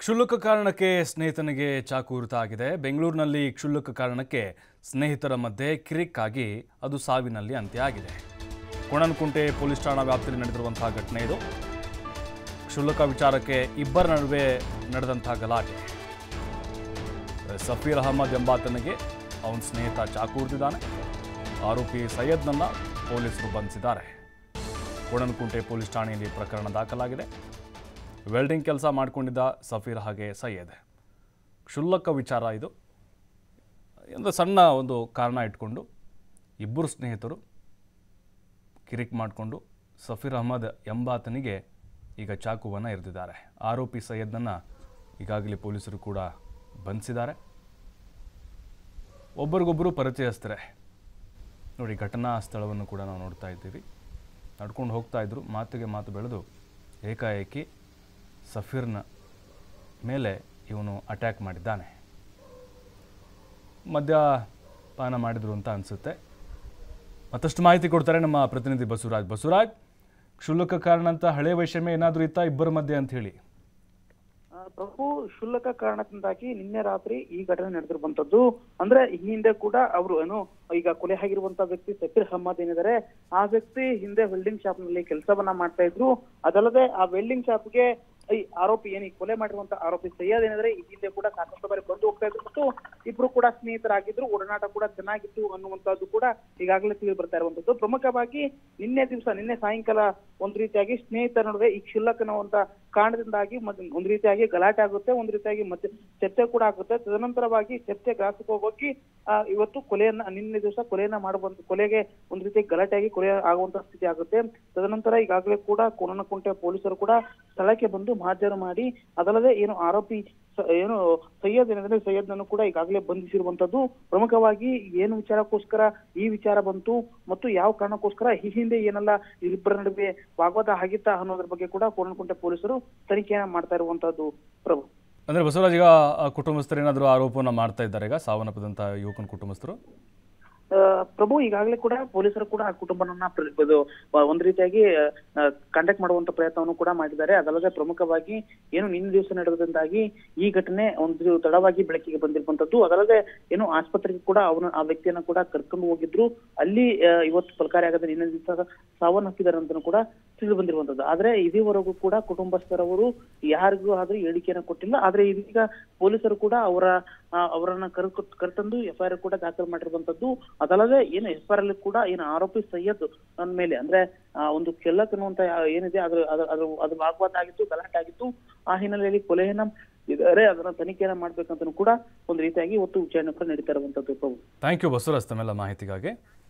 ಕ್ಷುಲ್ಲಕ ಕಾರಣಕ್ಕೆ ಸ್ನೇಹಿತನಿಗೆ ಚಾಕು ಇರುತ್ತ ಆಗಿದೆ ಬೆಂಗಳೂರಿನಲ್ಲಿ ಕ್ಷುಲ್ಲಕ ಕಾರಣಕ್ಕೆ ಸ್ನೇಹಿತರ ಮಧ್ಯೆ ಕಿರಿಕ್ ಆಗಿ ಅದು ಸಾವಿನಲ್ಲಿ ಅಂತ್ಯ ಆಗಿದೆ ಕೊಣನಕುಂಟೆ ಪೊಲೀಸ್ ಠಾಣಾ ವ್ಯಾಪ್ತಿಯಲ್ಲಿ ನಡೆದಿರುವಂತಹ ಘಟನೆ ಇದು ಕ್ಷುಲ್ಲಕ ವಿಚಾರಕ್ಕೆ ಇಬ್ಬರ ನಡುವೆ ನಡೆದಂತಹ ಗಲಾಟೆ ಸಫೀರ್ ಅಹಮದ್ ಎಂಬಾತನಿಗೆ ಅವನ ಸ್ನೇಹಿತ ಚಾಕು ಇರಿದಿದ್ದಾನೆ ಆರೋಪಿ ಸೈಯದ್ನನ್ನ ಪೊಲೀಸರು ಬಂಧಿಸಿದ್ದಾರೆ ಕೋಣನಕುಂಟೆ ಪೊಲೀಸ್ ಠಾಣೆಯಲ್ಲಿ ಪ್ರಕರಣ ದಾಖಲಾಗಿದೆ ವೆಲ್ಡಿಂಗ್ ಕೆಲಸ ಮಾಡಿಕೊಂಡಿದ್ದ ಸಫೀರ್ ಹಾಗೆ ಸೈಯದ್ ಕ್ಷುಲ್ಲಕ ವಿಚಾರ ಇದು ಒಂದು ಸಣ್ಣ ಒಂದು ಕಾರಣ ಇಟ್ಕೊಂಡು ಇಬ್ಬರು ಸ್ನೇಹಿತರು ಕಿರಿಕ್ ಮಾಡಿಕೊಂಡು ಸಫೀರ್ ಅಹಮದ್ ಎಂಬಾತನಿಗೆ ಈಗ ಚಾಕುವನ್ನು ಇರಿದಿದ್ದಾರೆ ಆರೋಪಿ ಸೈಯದ್ನನ್ನು ಈಗಾಗಲೇ ಪೊಲೀಸರು ಕೂಡ ಬಂಧಿಸಿದ್ದಾರೆ ಒಬ್ಬರಿಗೊಬ್ಬರು ಪರಿಚಯಸ್ತಾರೆ ನೋಡಿ ಘಟನಾ ಸ್ಥಳವನ್ನು ಕೂಡ ನಾವು ನೋಡ್ತಾ ಇದ್ದೀವಿ ನಡ್ಕೊಂಡು ಹೋಗ್ತಾ ಇದ್ರು ಮಾತಿಗೆ ಮಾತು ಬೆಳೆದು ಏಕಾಏಕಿ ಸಫೀರ್ನ ಮೇಲೆ ಇವನು ಅಟ್ಯಾಕ್ ಮಾಡಿದ್ದಾನೆ ಮದ್ಯಪಾನ ಮಾಡಿದ್ರು ಅಂತ ಅನಿಸುತ್ತೆ ಮತ್ತಷ್ಟು ಮಾಹಿತಿ ಕೊಡ್ತಾರೆ ನಮ್ಮ ಪ್ರತಿನಿಧಿ ಬಸವರಾಜ್ ಬಸವರಾಜ್ ಕ್ಷುಲ್ಲಕ ಕಾರಣ ಅಂತ ಹಳೆ ವೈಷಮ್ಯ ಏನಾದರೂ ಇತ್ತಾ ಇಬ್ಬರ ಮಧ್ಯೆ ಅಂತ ಹೇಳಿ ಆ, ಪ್ರಭು ಕ್ಷುಲ್ಲಕ ಕಾರಣದಿಂದಾಗಿ ನಿನ್ನೆ ರಾತ್ರಿ ಈ ಘಟನೆ ನಡೆದಿರುವಂತದ್ದು ಅಂದ್ರೆ ಈ ಹಿಂದೆ ಕೂಡ ಅವರು ಏನು ಈಗ ಕೊಲೆ ಆಗಿರುವಂತ ವ್ಯಕ್ತಿ ಸಫೀರ್ ಅಹಮದ್ ಏನಿದ್ದಾರೆ ಆ ವ್ಯಕ್ತಿ ಹಿಂದೆ ವೆಲ್ಡಿಂಗ್ ಶಾಪ್ ನಲ್ಲಿ ಕೆಲಸವನ್ನ ಮಾಡ್ತಾ ಇದ್ರು ಅದಲ್ಲದೆ ಆ ವೆಲ್ಡಿಂಗ್ ಶಾಪ್ಗೆ ಈ ಆರೋಪಿ ಏನು ಈ ಕೊಲೆ ಮಾಡಿರುವಂತ ಆರೋಪಿ ಸೈಯದ್ ಏನಿದ್ರೆ ಈ ಹಿಂದೆ ಕೂಡ ಸಾಕಷ್ಟು ಬಾರಿ ಬಂದು ಹೋಗ್ತಾ ಇದ್ರು ಮತ್ತು ಇಬ್ರು ಕೂಡ ಸ್ನೇಹಿತರಾಗಿದ್ರು ಒಡನಾಟ ಕೂಡ ಚೆನ್ನಾಗಿತ್ತು ಅನ್ನುವಂತದ್ದು ಕೂಡ ಈಗಾಗಲೇ ತಿಳಿದು ಬರ್ತಾ ಇರುವಂತದ್ದು ಪ್ರಮುಖವಾಗಿ ನಿನ್ನೆ ದಿವಸ ನಿನ್ನೆ ಸಾಯಂಕಾಲ ಒಂದ್ ರೀತಿಯಾಗಿ ಸ್ನೇಹಿತರ ನಡುವೆ ಈ ಕ್ಷುಲ್ಲಕನವಂತ ಕಾರಣದಿಂದಾಗಿ ಮತ್ತೆ ಒಂದ್ ರೀತಿಯಾಗಿ ಗಲಾಟೆ ಆಗುತ್ತೆ ಒಂದ್ ರೀತಿಯಾಗಿ ಮತ್ತೆ ಚರ್ಚೆ ಕೂಡ ಆಗುತ್ತೆ ತದನಂತರವಾಗಿ ಚರ್ಚೆ ಗ್ರಾಸಕ್ಕೆ ಹೋಗಿ ಆ, ಇವತ್ತು ಕೊಲೆಯನ್ನ ನಿನ್ನೆ ದಿವಸ ಕೊಲೆಯನ್ನ ಮಾಡುವಂತ ಕೊಲೆಗೆ ಒಂದ್ ರೀತಿ ಗಲಾಟೆಯಾಗಿ ಕೊಲೆ ಆಗುವಂತ ಸ್ಥಿತಿ ಆಗುತ್ತೆ ತದನಂತರ ಈಗಾಗಲೇ ಕೂಡ ಕೋಣನಕುಂಟೆ ಪೊಲೀಸರು ಕೂಡ ಸ್ಥಳಕ್ಕೆ ಬಂದು ಮಹಾಜರು ಮಾಡಿ ಅದಲ್ಲದೆ ಏನು ಆರೋಪಿ ಸ- ಏನು ಸೈಯದ್ ಏನಿದ್ರೆ ಸೈಯದ್ನನ್ನು ಕೂಡ ಈಗಾಗಲೇ ಬಂಧಿಸಿರುವಂತದ್ದು ಪ್ರಮುಖವಾಗಿ ಏನು ವಿಚಾರಕ್ಕೋಸ್ಕರ ಈ ವಿಚಾರ ಬಂತು ಮತ್ತು ಯಾವ ಕಾರಣಕ್ಕೋಸ್ಕರ ಈ ಹಿಂದೆ ಏನೆಲ್ಲ ಇಬ್ಬರ ನಡುವೆ ವಾಗ್ವಾದ ಆಗಿತ್ತಾ ಅನ್ನೋದ್ರ ಬಗ್ಗೆ ಕೂಡ ಕೋಣನಕುಂಟೆ ಪೊಲೀಸರು ತನಿಖೆಯನ್ನ ಮಾಡ್ತಾ ಇರುವಂತದ್ದು ಪ್ರಭು ಅಂದರೆ ಬಸವರಾಜ್ ಈಗ ಆ ಕುಟುಂಬಸ್ಥರು ಏನಾದರೂ ಆರೋಪವನ್ನು ಮಾಡ್ತಾ ಇದ್ದಾರೆ ಈಗ ಸಾವನ್ನಪ್ಪಿದಂಥ ಯುವಕನ ಕುಟುಂಬಸ್ಥರು ಆ, ಪ್ರಭು ಈಗಾಗಲೇ ಕೂಡ ಪೊಲೀಸರು ಕೂಡ ಆ ಕುಟುಂಬನನ್ನ ಪ್ರ- ಇದು ಆ, ಒಂದ್ ರೀತಿಯಾಗಿ ಕಾಂಟ್ಯಾಕ್ಟ್ ಮಾಡುವಂತ ಪ್ರಯತ್ನವನ್ನು ಕೂಡ ಮಾಡಿದ್ದಾರೆ ಅದಲ್ಲದೆ ಪ್ರಮುಖವಾಗಿ ಏನು ನಿನ್ನೆ ದಿವಸ ನಡೆದ್ರಿಂದಾಗಿ ಈ ಘಟನೆ ಒಂದು ತಡವಾಗಿ ಬೆಳಕಿಗೆ ಬಂದಿರುವಂತದ್ದು ಅದಲ್ಲದೆ ಏನು ಆಸ್ಪತ್ರೆಗೆ ಕೂಡ ಅವನು ಆ ವ್ಯಕ್ತಿಯನ್ನ ಕೂಡ ಕರ್ಕೊಂಡು ಹೋಗಿದ್ರು ಅಲ್ಲಿ ಆ, ಇವತ್ತು ಫಲಕಾರಿ ಆಗದೆ ನಿನ್ನೆ ದಿವಸ ಸಾವನ್ನಪ್ಪಿದ್ದಾರೆ ಅಂತ ಕೂಡ ತಿಳಿದು ಬಂದಿರುವಂತದ್ದು ಆದ್ರೆ ಇದುವರೆಗೂ ಕೂಡ ಕುಟುಂಬಸ್ಥರವರು ಯಾರಿಗೂ ಆದ್ರೂ ಹೇಳಿಕೆಯನ್ನ ಕೊಟ್ಟಿಲ್ಲ ಆದ್ರೆ ಇದೀಗ ಪೊಲೀಸರು ಕೂಡ ಅವರ ಆ, ಅವರನ್ನ ಕರ್ ಕರ್ತಂದು ಎಫ್ ಐ ಆರ್ ಕೂಡ ದಾಖಲು ಮಾಡಿರುವಂತದ್ದು ಅದಲ್ಲದೆ ಏನು ಎಫ್ ಐ ಆರ್ ಅಲ್ಲಿ ಕೂಡ ಏನು ಆರೋಪಿ ಸೈಯದ್ ನನ್ನ ಮೇಲೆ ಅಂದ್ರೆ ಆ, ಒಂದು ಕೆಲ್ಲಕ್ ಅನ್ನುವಂತ ಯಾ- ಏನಿದೆ ಅದ್ರ ಅದ್ರ ಅದ್ರ ಅದು ವಾಗ್ವಾದ ಆಗಿತ್ತು ಗಲಾಟೆ ಆಗಿತ್ತು ಆ ಹಿನ್ನೆಲೆಯಲ್ಲಿ ಕೊಲೆಯನ್ನ ಇದಾರೆ ಅದನ್ನ ತನಿಖೆಯನ್ನ ಮಾಡ್ಬೇಕಂತ ಕೂಡ ಒಂದು ರೀತಿಯಾಗಿ ಒತ್ತು ವಿಚಾರಣೆ ಕೂಡ ನಡೀತಾ ಇರುವಂತದ್ದು ಪ್ರಭು ಥ್ಯಾಂಕ್ ಯು ಬಸವರಾಜ್ ತಮ್ಮೆಲ್ಲ ಮಾಹಿತಿಗಾಗಿ